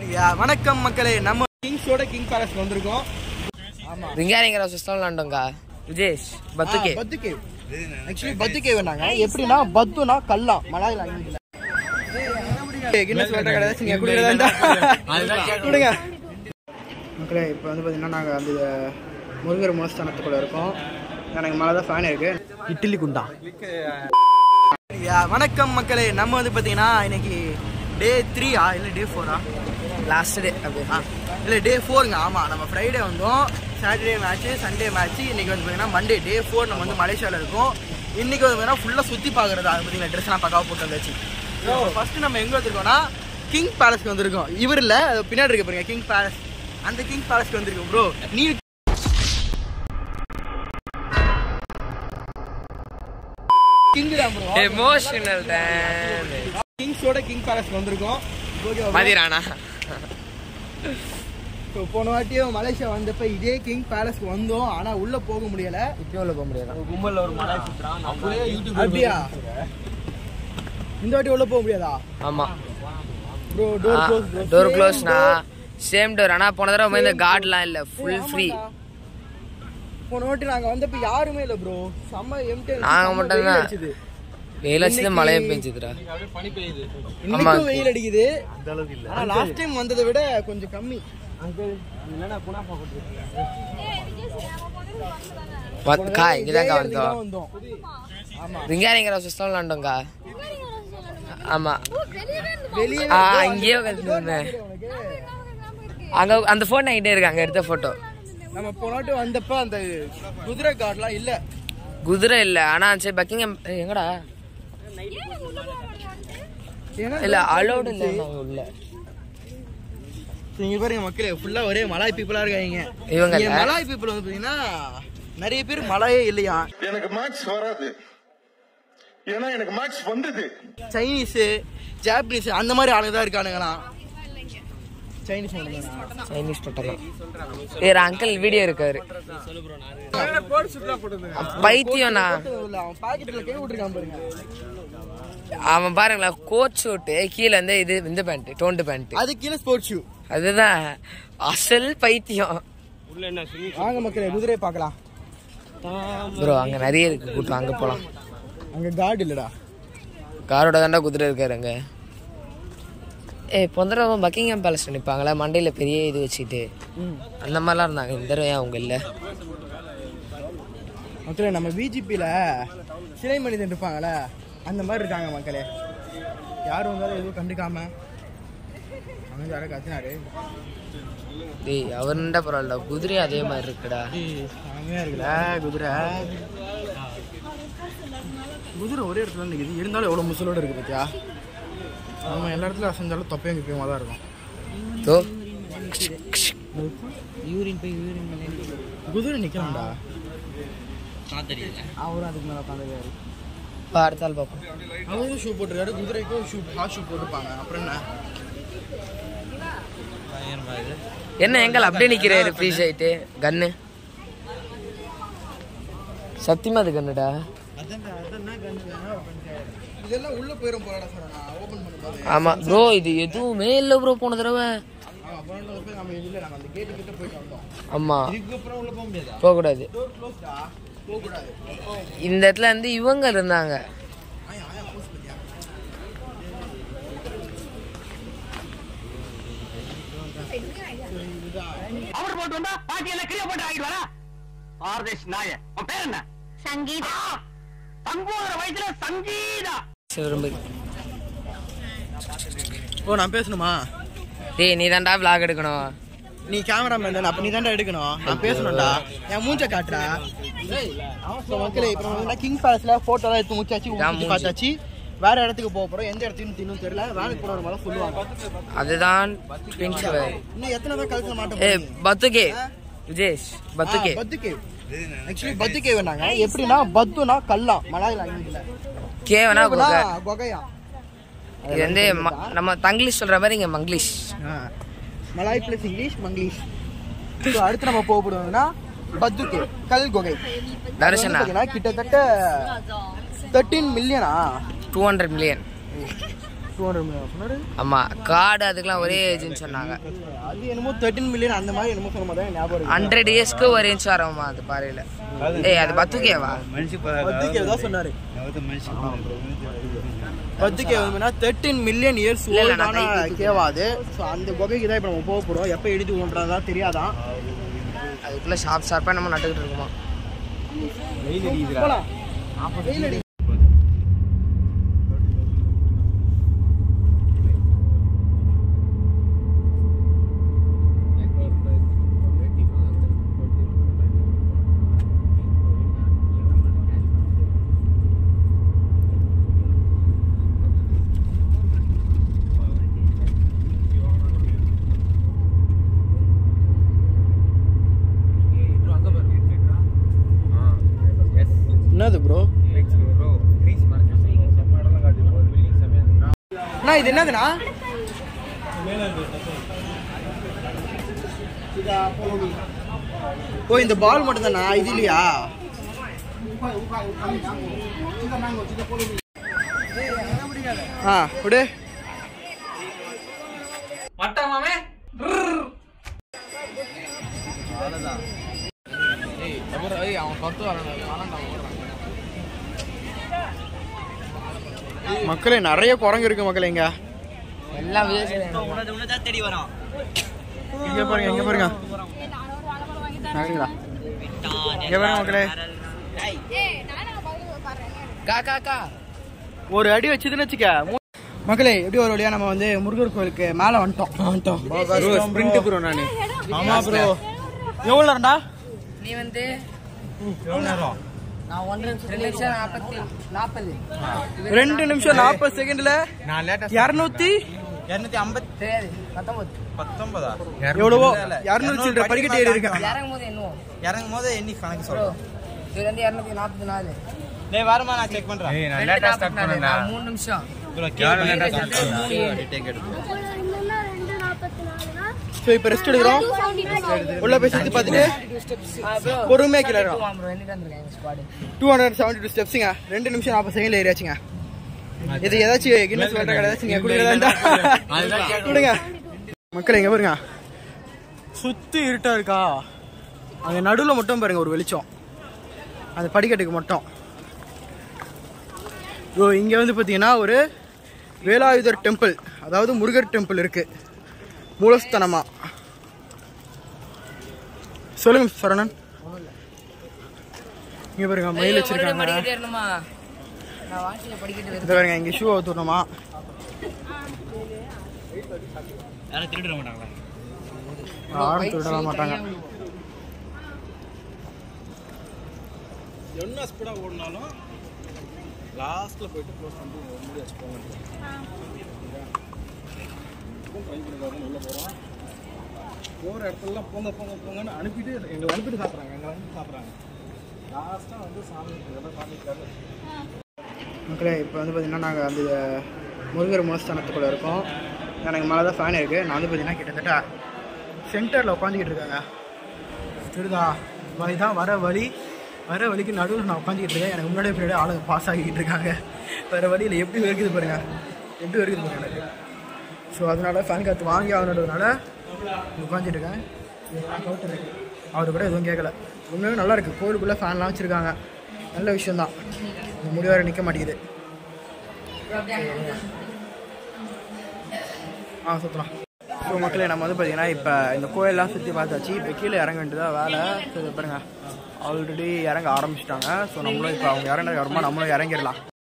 யா, வணக்கம் மக்களே நம்ம கிங்ஸோட கிங் பேலஸ் வந்திருக்கோம் ஆமா రింగారింగ సిస్టమ్ అంటుంగా విజేష్ బతుకే ஆ, பத்து கேவ் ஆக்சுவலி பத்து கேவ் நாங்க எப்படின்னா பத்துனா கல்லாம் மலாய் லாங்குவேஜ்ல கின்னஸ் வேர்ல்ட் ரெக்கார்ட் ஏதாச்சும் நீங்க கொடுக்குறதா கொடுங்க மக்களே இப்போ வந்து பார்த்தீங்கன்னா நாங்கள் அந்த முருகர் மூலஸ்தானத்துக்குள்ள இருக்கோம் எனக்கு மேலே தான் ஃபேன் இருக்கு இட்லி குண்டா யா, வணக்கம் மக்களே நம்ம வந்து பார்த்தீங்கன்னா இன்னைக்கு டே த்ரீயா இல்லை டே ஃபோரா లాస్ట్ డే అదే ஆ இல்லை டே ஃபோருங்க ஆமாம் நம்ம ஃப்ரைடே வந்தோம் சாட்டர்டே மேட்ச்சு சண்டே மேட்ச்சு இன்னைக்கு வந்து பார்த்தீங்கன்னா மண்டே டே ஃபோர் நம்ம வந்து மலேசியாவில் இருக்கோம் இன்னைக்கு வந்து பார்த்தீங்கன்னா ஃபுல்லாக சுற்றி பார்க்குறது அது பார்த்தீங்கன்னா ட்ரெஸ்லாம் பக்காவாக போட்டு வந்தாச்சு ஃபர்ஸ்ட் நம்ம எங்கே வந்திருக்கோம்னா கிங் பேலஸ்க்கு வந்திருக்கோம் இவர் இல்லை பின்னாடி இருக்க பாருங்க கிங் பேலஸ் அந்த கிங் பேலஸ்க்கு வந்திருக்கோம் ப்ரோ நீ கிங் தான் ப்ரோ ఎమోషనల్ డామేజ్ கிங்ஸோட கிங் பேலஸ்க்கு வந்திருக்கோம் ஓகே మదిరానా இப்போ போன வாட்டியும் மலேசியா வந்தப்ப இதே கிங் பேலஸ்க்கு வந்தோம் ஆனா உள்ள போக முடியல இப்போல போக முடியாது அப்படியா இந்த வாட்டி உள்ள போக முடியாதா ஆமா ப்ரோ டோர் க்ளோஸ் டோர் க்ளோஸ்னா சேம் டோர் ஆனா போன தடவை இந்த கார்ட்லாம் இல்ல ஃபுல் ஃப்ரீ போன வாட்டி நாங்க வந்தப்ப யாருமே இல்ல ப்ரோ செம்ம எம்டி நாங்க மட்டும்தான். வெயில் அடிச்சது மழையே பெஞ்சுதுடா இன்னைக்கும் வெயில் அடிக்குது ஆனா லாஸ்ட் டைம் வந்ததை விட கொஞ்சம் கம்மி கா இங்கதாங்க இடத்துக்கு வந்தோம் தான் வந்தோம் ஆமா ரிங்காரிங்கிற சிஸ்டம் అంటుంగా ஆமா வெளியே ஆ அங்கேயே உட்காந்துருந்தேன் அங்க அந்த போன் என்கிட்ட இருக்கு அங்க எடுத்த போட்டோ நம்ம போன வாட்டி வந்தப்ப அந்த குதிரை கார்ட்லாம் இல்ல குதிரை இல்ல ஆனா சரி பக்கிங்கம் ஏய், எங்கடா ஏன்னா இல்ல அலோடு இல்ல நாங்க உள்ள இங்க பாருங்க மக்களே ஃபுல்லா ஒரே மலாய் பீப்புளா இருக்காங்க இவங்க இங்க மலாய் பீப்புள் வந்து பாத்தீங்கன்னா நிறைய பேர் மலாயே இல்லையா எனக்கு மேக்ஸ் வராது ஏன்னா எனக்கு மேக்ஸ் வந்தது சைனீஸ் ஜாப்பனீஸ் அந்த மாதிரி ஆளுங்க தான் இருக்கானுங்களாம் சைனீஸ் மட்டும்தானா? சைனீஸ் பட்டலாம் வேற அங்கிள் வீடியோ இருக்காரு பைத்தியம்னா இல்ல, அவன் பாக்கெட்ல கை விட்டுருக்கான் பாருங்க அவன் பாருங்களேன் கோட் ஷூட்டு கீழே வந்து இது இந்த பேண்ட் டோண்டு பேண்ட் அது கீழே ஸ்போர்ட்ஸ் ஷூ அதுதான் அசல் பைத்தியம் வாங்க மக்களே குதிரையை பார்க்கலாம் ப்ரோ அங்க நிறைய இருக்கு கூட்டம் அங்க போலாம் அங்க கார்டு இல்லடா காரோட தாண்டா குதிரை இருக்காரு அங்க ஏய் பொந்தரவ பக்கிங்ஹாம் பேலஸ் நிப்பாங்களே மண்டையில பெரிய இது வச்சுக்கிட்டு அந்த மாதிரிலாம் இருந்தாங்க இந்த தடவை ஏன் அவங்க இல்ல மக்களே நம்ம பிஜேபியில சிலை மனிதன் இருப்பாங்கல்ல அந்த மாதிரி இருக்காங்க மக்களே யாரும் வந்தாலும் எதுவும் கண்டுக்காம அவன் யாரும் கத்தினாரு டேய் அவர்ண்டா பரவாயில்ல குதிரை அதே மாதிரி இருக்குடா செமையா இருக்குல்ல குதிரை குதிரை ஒரே இடத்துல நிற்குது இருந்தாலும் எவ்வளோ முசலோட இருக்கு பார்த்தியா நம்ம எல்லா இடத்துல அசைஞ்சாலும் தொப்பையும் கிப்பையுமா தான் இருக்கும் தோ குதிரை நிற்கலாம்டா அவரும் அதுக்கு மேலே உட்காந்துருக்காரு பா, அடுத்த ஆள் பார்ப்போம் அவரும் ஷூ போட்டிருக்காரு குதிரைக்கும் ஷூ ஹாட் ஷூ போட்டுப்பாங்க அப்புறம் என்ன என்ன எங்கள் அப்படியே நிக்கிறாரு ஃப்ரீ சைட்டு கன்னு சத்தியமா அது கன்னுடா இதெல்லாம் உள்ள போயிடும் போறாடா சார் நான் ஓபன் பண்ணும்போது ஆமா ப்ரோ இது எதுவுமே இல்ல ப்ரோ போன தடவை ஆமா போன போய் நம்ம இல்ல நம்ம அந்த கேட் கிட்ட போயிட்டு வந்தோம் ஆமா இதுக்கப்புறம் உள்ள போக முடியாது போக கூடாது டோர் க்ளோஸ்டா போக கூடாது இந்த இடத்துல வந்து இவங்க இருந்தாங்க ஆயா ஆயா போஸ் பண்ணியா அவர் போட்டு வந்தா பாட்டி எல்லாம் கிளிய போட்டு ஆகிட்டு வரா பாரதேஷ் நாய உன் பேர் என்ன சங்கீதா தங்கோதர வயசுல சங்கீதா சரி, ரொம்ப ஓ நான் பேசணுமா டேய் நீ தான்டா vlog எடுக்கணும் நீ கேமராமேன் தானே அப்ப நீ தான்டா எடுக்கணும் நான் பேசணும்டா என் மூஞ்ச காட்டுறா So, மக்களே இப்போ நம்ம கிங் பேலஸ்ல போட்டோ எல்லாம் எடுத்து முடிச்சாச்சு என் ஊத்தி மூஞ்சி. பார்த்தாச்சு வேற இடத்துக்கு போக போறோம் எந்த இடத்துக்கு இன்னும் தெரியல வேலைக்கு போற மாதிரி சொல்லுவாங்க அதுதான் பிரின்சிபல் இன்னும் எத்தனை தான் கழுத்துல மாட்ட ஏ போறீங்க? பத்துகே விஜேஷ் பத்துகே ஆ, பத்து கேவ் ஆக்சுவலி பத்து கேவ் நாங்க எப்படின்னா பத்துனா கல்லாம் மலாய் லாங்குவேஜ்ல கேவனா கேவ்னா குகை. குகையா இது வந்து ம- நம்ம தங்கிலீஷ் சொல்ற மாதிரி இங்க மங்கிலீஷ் ஆ. Malay plus English Manglish So, அடுத்து நம்ம போக போடுவோம்னா பத்து கேவ் கல் குகை தர்ஷனா பாத்தீங்கன்னா கிட்டத்தட்ட தேர்ட்டீன் மில்லியனா two hundred million two hundred million சொன்னாரு ஆமாம் கார்டு அதுக்கெல்லாம் ஒரே ஏஜ்னு சொன்னாங்க அது என்னமோ தேர்ட்டின் மில்லியன் அந்த மாதிரி என்னமோ சொன்ன மாதிரி தான் ஞாபகம் இருக்கு ஹண்ட்ரட் இயர்ஸ்க்கு ஒரு இன்ச் வரமா அது பாறையில் ஏய் அது பத்துக்கேவா பத்துக்கே தான் சொன்னாரு பத்துக்கே வந்துன்னா தேர்ட்டின் மில்லியன் இயர்ஸ் இல்ல, இல்ல, நான் ஓல்டான கை கேவா அது ஸோ அந்த குகைக்கு தான் இப்போ நம்ம போக போகிறோம் எப்போ எடுத்து கொண்டுறதா தெரியாதான் அதுக்குள்ளே ஷார்ப் ஷார்ப்பாக நம்ம நட்டுக்கிட்டு இருக்குமா போலாம் வெயில் அடி என்னது ப்ரோ அண்ணா இது என்னதுண்ணா ஓ இந்த பால் மட்டும் தானா இது இல்லையா ஆ விடு மக்களே நிறைய குரங்கு இருக்கு மக்களே இங்க எல்லாம் விஜய் இங்க பாருங்க இங்க பாருங்க சரிங்களா இங்க பாருங்க மக்களே கா கா கா ஒரு அடி வச்சதுன்னு வச்சுக்க மூ- மக்களே எப்படி ஒரு வழியா நம்ம வந்து முருகர் கோயிலுக்கு மேல வந்துட்டோம் வந்துட்டோம் ஸ்பிரிண்ட் ப்ரோ நானு ஆமா ப்ரோ எவ்வளவு நேரம்டா நீ வந்து நான் ஒன்றரை ரெண்டு நிமிஷம் நாற்பத்தி நாற்பது ரெண்டு நிமிஷம் நாற்பது செகண்ட்ல இருநூத்தி தெரியாது பத்தொம்பது பத்தொன்பதா எவ்வளவோ இருநூத்தி சில்லற படிக்கட்டு ஏறி இருக்கேன் இறங்கும் போது என்னவோ இறங்கும் போது எண்ணி கணக்கு ப்ரோ சொல்றேன் இது வந்து இரநூத்தி நாற்பத்தி நாலு டேய் வரமா நான் செக் பண்றேன் ரெண்டு நாற்பத்தி நாலு நான் மூணு நிமிஷம் ஸோ இப்போ ரெஸ்ட் எடுக்கிறோம் உள்ள போய் சுத்தி பார்த்துட்டு பொறுமையா கீழே இறங்கும். ப்ரோ என்னிட்டு வந்திருக்கேன் எங்கள் squad two hundred seventy two ஸ்டெப்ஸுங்க ரெண்டு நிமிஷம் நாற்பது செகண்ட்ல ஏறியாச்சுங்க இது ஏதாச்சும் கின்னஸ் வேர்ல்ட் ரெக்கார்ட் ஏதாச்சும் குடுக்குறதா கொடுங்க மக்கள் எங்க பாருங்க சுத்தி இருட்டா இருக்கா அங்க நடுவுல மட்டும் பாருங்க ஒரு வெளிச்சம் அந்த படிக்கட்டுக்கு மட்டும் ஓ இங்க வந்து பாத்தீங்கன்னா ஒரு வேலாயுதர் டெம்பிள் அதாவது முருகர் டெம்பிள் இருக்கு மூலஸ்தனமா சொல்லுங்க சரணன் இங்க பாருங்க மயில் வச்சிருக்காங்க படிக்கிட்டு ஏறணுமா நான் வாட்சியில் படிக்கிட்டு இந்த பாருங்க இங்க ஷூ அவுத்துடணுமா யாரும் திருடிட மாட்டாங்களா யாரும் திருட மாட்டாங்க என்ன ஸ்பீடா ஓடினாலும் லாஸ்ட்ல போயிட்டு க்ளோஸ் பண்ணிட்டு மூடி வச்சு போக உள்ள போறோம் போற இடத்துலலாம் போங்க போங்க போங்கன்னு அனுப்பிட்டு எங்களை அனுப்பிட்டு சாப்பிட்றாங்க எங்களை அனுப்பி சாப்பிட்றாங்க லாஸ்ட்டாக வந்து சாமி இதெல்லாம் சாமி கரு மக்களே இப்போ வந்து பார்த்தீங்கன்னா நாங்கள் அந்த முருகர் மூலஸ்தானத்துக்குள்ளே இருக்கோம் எனக்கு மேலே தான் ஃபேன் இருக்குது நான் வந்து பார்த்தீங்கன்னா கிட்டத்தட்ட சென்டரில் உட்காந்துக்கிட்டு இருக்காங்க தெரியுதா வழி தான் வர வழி வர வழிக்கு நடுவில் நான் உட்காந்துக்கிட்டு இருக்கேன் எனக்கு முன்னாடி பின்னாடி ஆளுங்க பாஸ் ஆகிக்கிட்டு இருக்காங்க வேறு வழியில் எப்படி இருக்குது பாருங்க எப்படி இருக்குது பாருங்க எனக்கு ஸோ அதனால ஃபேன் காற்று வாங்கி ஆகணுன்றதுனால உட்காந்துட்டு இருக்கேன் கவுட்டர் அவர் கூட எதுவும் கேட்கல உண்மையுமே நல்லா இருக்குது கோயிலுக்குள்ளே ஃபேன்லாம் வச்சுருக்காங்க நல்ல விஷயம்தான் இந்த முடி வேறு நிற்க மாட்டேங்குது ஆ சுற்றலாம் ஸோ மக்களே நம்ம வந்து பார்த்தீங்கன்னா இப்போ இந்த கோயிலெலாம் சுற்றி பார்த்தாச்சு இப்போ கீழே இறங்க வேண்டியதா வேலை ஸோ இதை பாருங்க ஆல்ரெடி இறங்க ஆரம்பிச்சிட்டாங்க ஸோ நம்மளும் இப்போ அவங்க இறங்க வருமா நம்மளும் இறங்கிடலாம்